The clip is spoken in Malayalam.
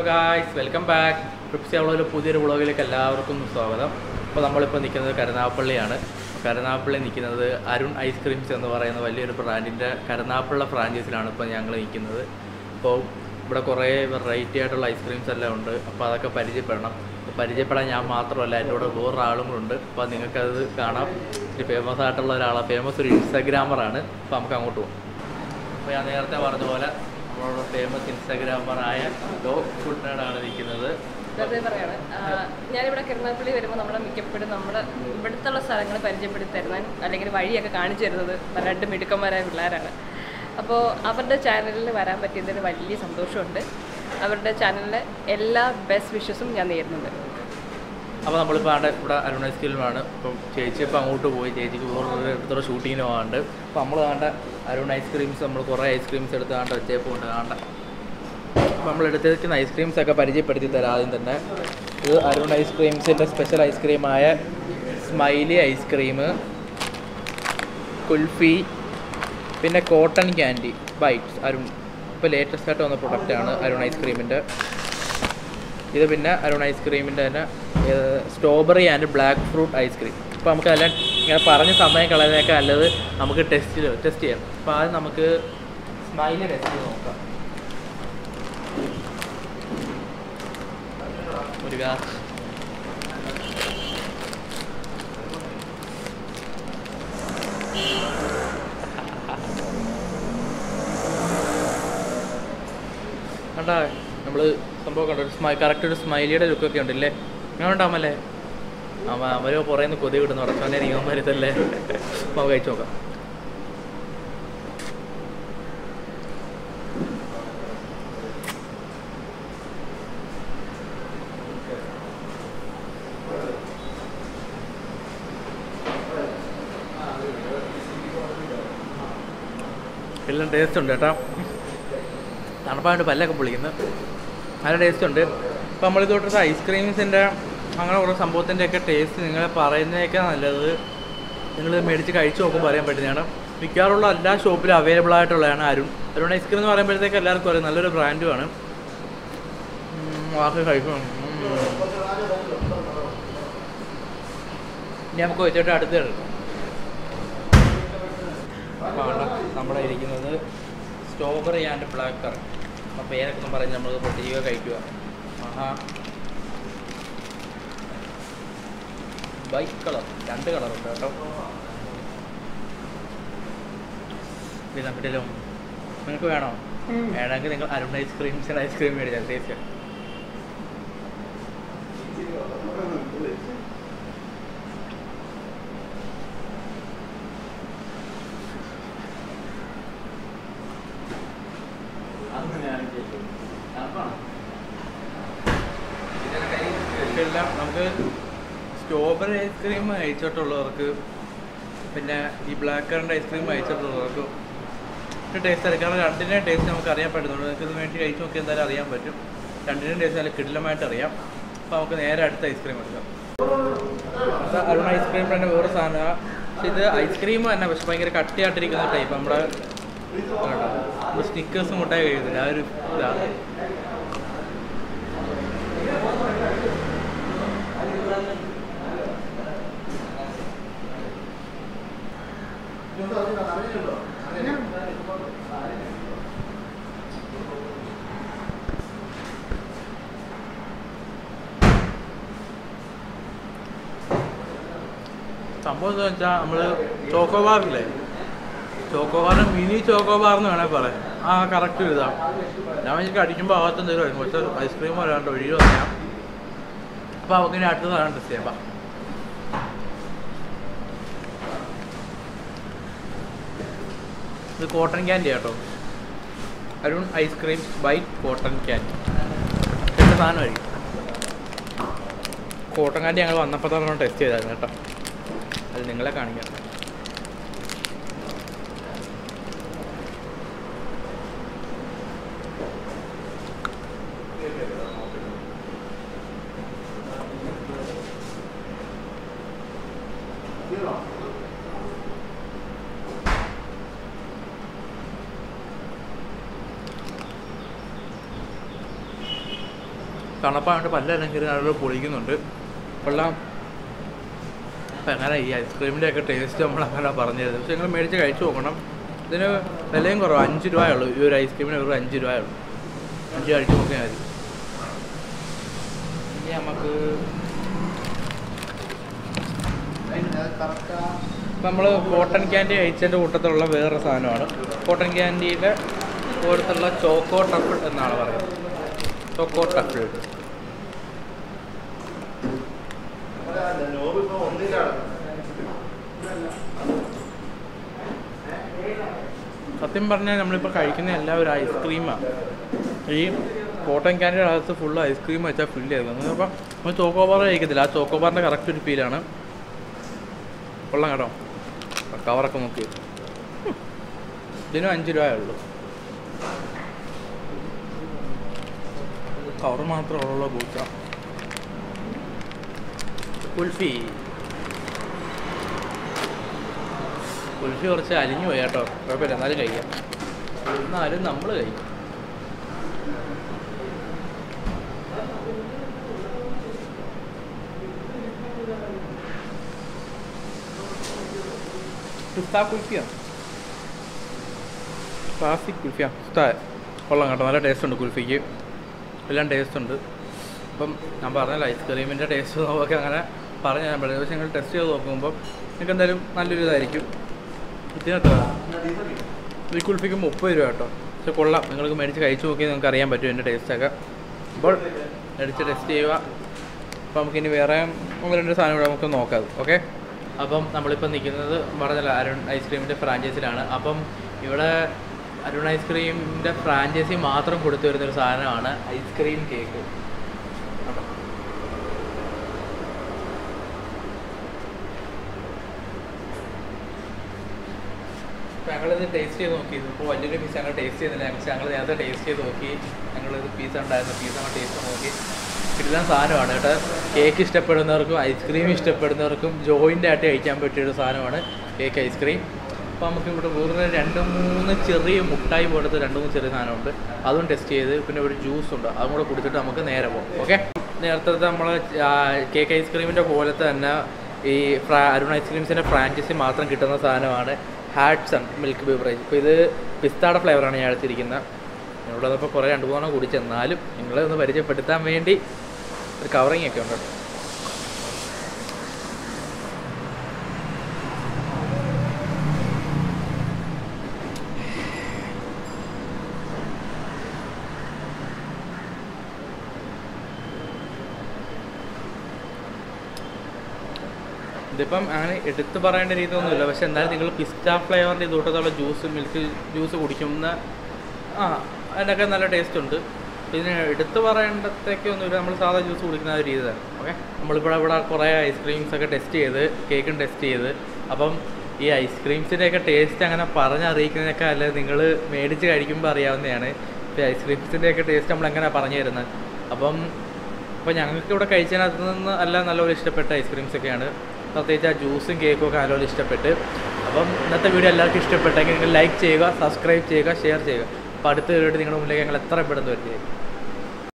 ഗായ്സ് വെൽക്കം ബാക്ക് ട്രിപ്സി അവളൊരു പുതിയൊരു വ്ളോഗിലേക്ക് എല്ലാവർക്കും സ്വാഗതം അപ്പോൾ നമ്മളിപ്പോൾ നിൽക്കുന്നത് കരുനാഗപ്പള്ളിയാണ് കരുനാഗപ്പള്ളി നിൽക്കുന്നത് അരുൺ ഐസ്ക്രീംസ് എന്ന് പറയുന്ന വലിയൊരു ബ്രാൻഡിൻ്റെ കരുനാഗപ്പള്ള ഫ്രാഞ്ചൈസിലാണ് ഇപ്പോൾ ഞങ്ങൾ നിൽക്കുന്നത് അപ്പോൾ ഇവിടെ കുറേ വെറൈറ്റി ആയിട്ടുള്ള ഐസ്ക്രീംസ് എല്ലാം ഉണ്ട് അപ്പോൾ അതൊക്കെ പരിചയപ്പെടണം അപ്പോൾ പരിചയപ്പെടാൻ ഞാൻ മാത്രമല്ല എൻ്റെ കൂടെ വേറൊരാളും കൂടെ ഉണ്ട് അപ്പോൾ നിങ്ങൾക്കത് കാണാം ഒരു ഫേമസ് ആയിട്ടുള്ള ഒരാളാണ് ഫേമസ് ഒരു ഇൻസ്റ്റാഗ്രാമറാണ് അപ്പോൾ നമുക്ക് അങ്ങോട്ട് പോകാം അപ്പോൾ ഞാൻ നേരത്തെ പറഞ്ഞ പോലെ നമ്മളോട് ഫേമസ് ഇൻസ്റ്റാഗ്രാമറായ ഡോഗ് ഫുഡിനാണ് നിൽക്കുന്നത് വെറുതെ പറയാണ് ആ, ഞാനിവിടെ കരുനാഗപ്പള്ളി വരുമ്പോൾ നമ്മൾ മിക്കപ്പോഴും നമ്മുടെ ഇവിടുത്തുള്ള സ്ഥലങ്ങൾ പരിചയപ്പെടുത്തി തരുന്ന അല്ലെങ്കിൽ വഴിയൊക്കെ കാണിച്ചു തരുന്നത് രണ്ട് മിടുക്കന്മാരായ പിള്ളേരാണ് അപ്പോൾ അവരുടെ ചാനലിൽ വരാൻ പറ്റിയതിന് വലിയ സന്തോഷമുണ്ട് അവരുടെ ചാനലിലെ എല്ലാ ബെസ്റ്റ് വിഷസും ഞാൻ നേരുന്നുണ്ട് അപ്പോൾ നമ്മളിപ്പോൾ ആണ്ട് ഇവിടെ അരുണ സ്കില്ലുമാണ് ഇപ്പം ചേച്ചി ഇപ്പോൾ അങ്ങോട്ട് പോയി ചേച്ചിക്ക് വേറൊരു അടുത്തുള്ള ഷൂട്ടിങ്ങിന് പോകാണ്ട് അപ്പോൾ നമ്മൾ കാണ്ട അരുൺ ഐസ്ക്രീംസ് നമ്മൾ കുറേ ഐസ്ക്രീംസ് എടുത്ത് കാണ്ട വെച്ചേപ്പോൾ ഉണ്ട് കാണ്ട അപ്പോൾ നമ്മൾ എടുത്തിരിക്കുന്ന ഐസ്ക്രീംസ് ഒക്കെ പരിചയപ്പെടുത്തി തരാം ആദ്യം തന്നെ ഇത് അരുൺ ഐസ്ക്രീംസിൻ്റെ സ്പെഷ്യൽ ഐസ്ക്രീമായ സ്മൈലി ഐസ്ക്രീം കുൽഫി പിന്നെ കോട്ടൺ ക്യാൻഡി ബൈറ്റ്സ് അരുൺ ഇപ്പോൾ ലേറ്റസ്റ്റ് ആയിട്ട് വന്ന പ്രൊഡക്റ്റാണ് അരുൺ ഐസ്ക്രീമിൻ്റെ ഇത് പിന്നെ അരുൺ ഐസ്ക്രീമിൻ്റെ തന്നെ strawberry and black fruit ice cream അപ്പോൾ നമുക്ക് എല്ലാം ഇങ്ങനെ പറഞ്ഞ സമയം കളയുന്നതൊക്കെ നല്ലത് നമുക്ക് ടെസ്റ്റ് ടെസ്റ്റ് ചെയ്യാം അപ്പോൾ ആദ്യം നമുക്ക് സ്മൈലി ടെസ്റ്റ് ചെയ്ത് നോക്കാം ഒരു ഗ്ലാസ് കണ്ടാ നമ്മൾ സംഭവം കണ്ടോ ഒരു സ്മൈ കറക്റ്റ് ഒരു സ്മൈലിയുടെ ലുക്കൊക്കെ ഉണ്ടല്ലേ അങ്ങനെ ഉണ്ടാമല്ലേ അവ അവരോ പുറയുന്ന കൊതി വിടുന്നു ഉറക്കാൻ്റെ നിയമരുതല്ലേ നമുക്ക് കഴിച്ചു നോക്കാം എല്ലാം ടേസ്റ്റ് ഉണ്ട് കേട്ടോ തണുപ്പായിട്ട് പല്ലൊക്കെ പൊളിക്കുന്നത് നല്ല ടേസ്റ്റ് ഉണ്ട് അപ്പോൾ നമ്മൾ തൊട്ടടുത്ത ഐസ്ക്രീംസിൻ്റെ അങ്ങനെ കുറേ സംഭവത്തിൻ്റെ ഒക്കെ ടേസ്റ്റ് നിങ്ങൾ പറയുന്നതൊക്കെ നല്ലത് നിങ്ങൾ മേടിച്ച് കഴിച്ച് നോക്കുമ്പോൾ അറിയാൻ പറ്റുന്നതാണ് മിക്കവാറുള്ള എല്ലാ ഷോപ്പിലും അവൈലബിൾ ആയിട്ടുള്ളതാണ് അരുൺ അരുൺ ഐസ്ക്രീം എന്ന് പറയുമ്പോഴത്തേക്ക് എല്ലാവർക്കും അറിയാം നല്ലൊരു ബ്രാൻഡുമാണ് വാക്ക് കഴിക്കണം ഇനി നമുക്ക് വെച്ചിട്ട് അടുത്ത് എടുക്കാം അപ്പോൾ അവിടെ നമ്മുടെ ഇരിക്കുന്നത് സ്ട്രോബെറി ആൻഡ് ബ്ലാക്ക് കർ അപ്പോൾ പേരൊക്കെ പറഞ്ഞ് നമ്മൾ പൊട്ടിക്കുക കഴിക്കുക ആഹാ ബൈക്ക് കളർ രണ്ട് കളറുണ്ട് കേട്ടോ ഇത് നമ്മുടെ നിങ്ങൾക്ക് വേണോ വേണമെങ്കിൽ നിങ്ങൾ അരുൺ ഐസ്ക്രീംസിന് ഐസ്ക്രീം മേടിച്ചാൽ ടേസ്റ്റ് എല്ലാം നമുക്ക് സ്ട്രോബെറി ഐസ്ക്രീം കഴിച്ചിട്ടുള്ളവർക്ക് പിന്നെ ഈ ബ്ലാക്ക് കറണ്ട് ഐസ്ക്രീം കഴിച്ചിട്ടുള്ളവർക്കും ടേസ്റ്റ് അറിയാം കാരണം രണ്ടിൻ്റെയും ടേസ്റ്റ് നമുക്ക് അറിയാൻ പറ്റുന്നുണ്ട് നിങ്ങൾക്ക് ഇത് വേണ്ടി കഴിച്ച് നോക്കി എന്തായാലും അറിയാൻ പറ്റും രണ്ടിൻ്റെയും ടേസ്റ്റ് നല്ല കിടിലമായിട്ട് അറിയാം അപ്പോൾ നമുക്ക് നേരെ അടുത്ത ഐസ്ക്രീം എടുക്കാം ഇത് അരുൺ ഐസ്ക്രീം തന്നെ വേറെ സാധനമാണ് പക്ഷെ ഇത് ഐസ്ക്രീം തന്നെ പക്ഷെ ഭയങ്കര കട്ടിയായിട്ടിരിക്കുന്ന ടൈപ്പ് നമ്മുടെ നമ്മൾ സ്നിക്കേഴ്സ് മുട്ടായി കഴിയുന്നില്ല ആ ഒരു ഇതാണ് സംഭവം എന്താ വെച്ചാൽ നമ്മൾ ചോക്കോബാറില്ലേ ചോക്കോബാറിന് മിനി ചോക്കോബാർ എന്ന് വേണേൽ പറയാം ആ കറക്റ്റ് ഇതാണ് ഞാൻ എനിക്ക് അടിക്കുമ്പോൾ അകത്ത് എന്തെങ്കിലും കുറച്ച് ഐസ്ക്രീം വരാണ്ട് ഒഴിയോ ഞാൻ അപ്പോൾ അവർക്ക് ഇനി അടുത്ത സാധനം ടെസ്റ്റ് ചെയ്യാം ബാ. ഇത് കോട്ടൺ ക്യാൻഡി കേട്ടോ Arun ice cream bite cotton candy രണ്ട് സാധനമായിരിക്കും കോട്ടൺ ക്യാൻഡി ഞങ്ങൾ വന്നപ്പോൾ തന്നെ ടെസ്റ്റ് ചെയ്തായിരുന്നു കേട്ടോ അത് നിങ്ങളെ കാണിക്കാം തണുപ്പായിട്ട് പല്ലെല്ലാം കയറി നല്ല പൊളിക്കുന്നുണ്ട് കൊള്ളാം അപ്പം അങ്ങനെ ഈ ഐസ്ക്രീമിൻ്റെ ഒക്കെ ടേസ്റ്റ് നമ്മൾ അങ്ങനെ പറഞ്ഞിരുന്നത് പക്ഷെ നിങ്ങൾ മേടിച്ച് കഴിച്ചു നോക്കണം ഇതിന് വിലയും കുറവ് അഞ്ച് രൂപയുള്ളൂ ഈ ഒരു ഐസ്ക്രീമിന് വെറും അഞ്ച് രൂപയുള്ളൂ അഞ്ച് കഴിച്ച് നോക്കിയാൽ മതി ഇനി നമുക്ക് ഇപ്പം നമ്മൾ കോട്ടൺ ക്യാൻഡി കഴിച്ചതിൻ്റെ കൂട്ടത്തിലുള്ള വേറൊരു സാധനമാണ് കോട്ടൺ ക്യാൻഡിയുടെ കൂട്ടത്തിലുള്ള ചോക്കോ ടഫിൾ എന്നാണ് പറയുന്നത് ചോക്കോ ടഫിൾ സത്യം പറഞ്ഞാൽ നമ്മളിപ്പോൾ കഴിക്കുന്ന എല്ലാം ഒരു ഐസ്ക്രീമാണ് ഈ കോട്ടൺ ക്യാൻഡിയുടെ അകത്ത് ഫുള്ള് ഐസ്ക്രീം വെച്ചാൽ ഫില്ല് ചെയ്തത് അപ്പോൾ നമ്മൾ ചോക്കോബാർ കഴിക്കത്തില്ല ആ ചോക്കോബാറിൻ്റെ കറക്റ്റ് ഒരു ഫീലാണ് കൊള്ളാം കേട്ടോ കവറൊക്കെ നോക്കി ഉം. ഇതിനും അഞ്ച് രൂപയേ ഉള്ളൂ കവർ മാത്രമേ ഉള്ളൂ പൂച്ച കുൽഫി കുൽഫി കുറച്ച് അലിഞ്ഞു പോയി കേട്ടോ കുഴപ്പമില്ല എന്നാലും കഴിക്കാം എന്നാലും നമ്മൾ കഴിക്കും പിസ്ത കുൽഫിയാണ് ക്ലാസിക് കുൽഫിയാണ് ഇഷ്ടമായ കൊള്ളാം കേട്ടോ നല്ല ടേസ്റ്റ് ഉണ്ട് കുൽഫിക്ക് എല്ലാം ടേസ്റ്റ് ഉണ്ട് അപ്പം ഞാൻ പറഞ്ഞല്ലോ ഐസ്ക്രീമിൻ്റെ ടേസ്റ്റ് നോക്കി അങ്ങനെ പറഞ്ഞു ഞാൻ പറയുന്നത് പക്ഷേ നിങ്ങൾ ടെസ്റ്റ് ചെയ്ത് നോക്കുമ്പോൾ നിങ്ങൾക്ക് എന്തായാലും നല്ലൊരു ഇതായിരിക്കും ഇതിനകത്ത് ഈ കുൽഫിക്ക് മുപ്പത് രൂപ കേട്ടോ പക്ഷെ കൊള്ളാം നിങ്ങൾക്ക് മേടിച്ച് കഴിച്ച് നോക്കി നിങ്ങൾക്ക് അറിയാൻ പറ്റും എൻ്റെ ടേസ്റ്റൊക്കെ അപ്പോൾ മേടിച്ച് ടെസ്റ്റ് ചെയ്യുക അപ്പോൾ നമുക്കിനി വേറെ ഒന്ന് രണ്ട് സാധനം കൂടെ നമുക്ക് നോക്കാം ഓക്കെ അപ്പം നമ്മളിപ്പോൾ നിൽക്കുന്നത് പറഞ്ഞല്ലോ അരുൺ ഐസ്ക്രീമിൻ്റെ ഫ്രാഞ്ചൈസിലാണ് അപ്പം ഇവിടെ അരുൺ ഐസ്ക്രീമിൻ്റെ ഫ്രാഞ്ചൈസി മാത്രം കൊടുത്തു വരുന്നൊരു സാധനമാണ് ഐസ്ക്രീം കേക്ക് ഞങ്ങളിത് ടേസ്റ്റ് ചെയ്ത് നോക്കി ഇതിപ്പോൾ വലിയൊരു പീസ് ഞങ്ങൾ ടേസ്റ്റ് ചെയ്തില്ല പക്ഷേ ഞങ്ങൾ നേരത്തെ ടേസ്റ്റ് ചെയ്ത് നോക്കി ഞങ്ങളിത് പീസ് ഉണ്ടായിരുന്നു പീസ് ഞങ്ങൾ ടേസ്റ്റ് നോക്കി കിട്ടുന്ന സാധനമാണ് കേട്ടോ കേക്ക് ഇഷ്ടപ്പെടുന്നവർക്കും ഐസ്ക്രീം ഇഷ്ടപ്പെടുന്നവർക്കും ജോയിൻ്റ് ആയിട്ട് കഴിക്കാൻ പറ്റിയൊരു സാധനമാണ് കേക്ക് ഐസ്ക്രീം അപ്പോൾ നമുക്ക് ഇവിടെ വേറെ രണ്ട് മൂന്ന് ചെറിയ മുട്ടായി പോലത്തെ രണ്ട് മൂന്ന് ചെറിയ സാധനമുണ്ട് അതും ടെസ്റ്റ് ചെയ്ത് പിന്നെ ഒരു ജ്യൂസ് ഉണ്ട് അതും കൂടെ കുടിച്ചിട്ട് നമുക്ക് നേരെ പോകും ഓക്കെ നേരത്തെ നമ്മൾ കേക്ക് ഐസ്ക്രീമിൻ്റെ പോലത്തെ തന്നെ ഈ ഫ്രാ അരുൺ ഐസ്ക്രീംസിൻ്റെ ഫ്രാഞ്ചൈസി മാത്രം കിട്ടുന്ന സാധനമാണ് ഹാറ്റ്സൺ മിൽക്ക് ബീവറേജ് ഇപ്പോൾ ഇത് പിസ്താടെ ഫ്ലേവറാണ് ഞാൻ എടുത്തിരിക്കുന്നത് ഇവിടെ വന്നപ്പോൾ കുറേ രണ്ട് മൂന്നെണ്ണം കുടിച്ച് എന്നാലും നിങ്ങളെ ഒന്ന് പരിചയപ്പെടുത്താൻ വേണ്ടി ഒരു കവറിങ് ഒക്കെ ഉണ്ട് കേട്ടോ. ഇതിപ്പം അങ്ങനെ എടുത്തു പറയേണ്ട രീതിയൊന്നുമില്ല പക്ഷെ എന്നാലും നിങ്ങൾ പിസ്ത ഫ്ലേവറിൻ്റെ ഇതോട്ടത്തുള്ള ജ്യൂസ് മിൽക്ക് ജ്യൂസ് കുടിക്കുന്ന ആ അതിനൊക്കെ നല്ല ടേസ്റ്റ് ഉണ്ട് ഇതിന് എടുത്തു പറയേണ്ടതൊക്കെയൊന്നുമില്ല നമ്മൾ സാധാ ജ്യൂസ് കുടിക്കുന്ന ആ ഒരു രീതി തന്നെ ഓക്കെ നമ്മളിവിടെ ഇവിടെ കുറേ ഐസ്ക്രീംസ് ഒക്കെ ടെസ്റ്റ് ചെയ്ത് കേക്കും ടെസ്റ്റ് ചെയ്ത് അപ്പം ഈ ഐസ്ക്രീംസിൻ്റെ ഒക്കെ ടേസ്റ്റ് അങ്ങനെ പറഞ്ഞറിയിക്കുന്നതൊക്കെ അല്ല നിങ്ങൾ മേടിച്ച് കഴിക്കുമ്പോൾ അറിയാവുന്നതാണ് ഇപ്പോൾ ഐസ്ക്രീംസിൻ്റെ ഒക്കെ ടേസ്റ്റ് നമ്മൾ എങ്ങനെയാണ് പറഞ്ഞു തരുന്നത് അപ്പം അപ്പോൾ ഞങ്ങൾക്ക് ഇവിടെ കഴിച്ചതിനകത്ത് നിന്ന് എല്ലാം നല്ലപോലെ ഇഷ്ടപ്പെട്ട ഐസ്ക്രീംസ് ഒക്കെയാണ് പ്രത്യേകിച്ച് ആ ജ്യൂസും കേക്കും ഒക്കെ നല്ലപോലെ ഇഷ്ടപ്പെട്ട് അപ്പം ഇന്നത്തെ വീഡിയോ എല്ലാവർക്കും ഇഷ്ടപ്പെട്ടെങ്കിൽ നിങ്ങൾ ലൈക്ക് ചെയ്യുക സബ്സ്ക്രൈബ് ചെയ്യുക ഷെയർ ചെയ്യുക അപ്പോൾ അടുത്ത വീഡിയോ നിങ്ങളുടെ മുന്നിലേക്ക് ഞങ്ങൾ എത്ര പെടുന്നു വരുന്നത്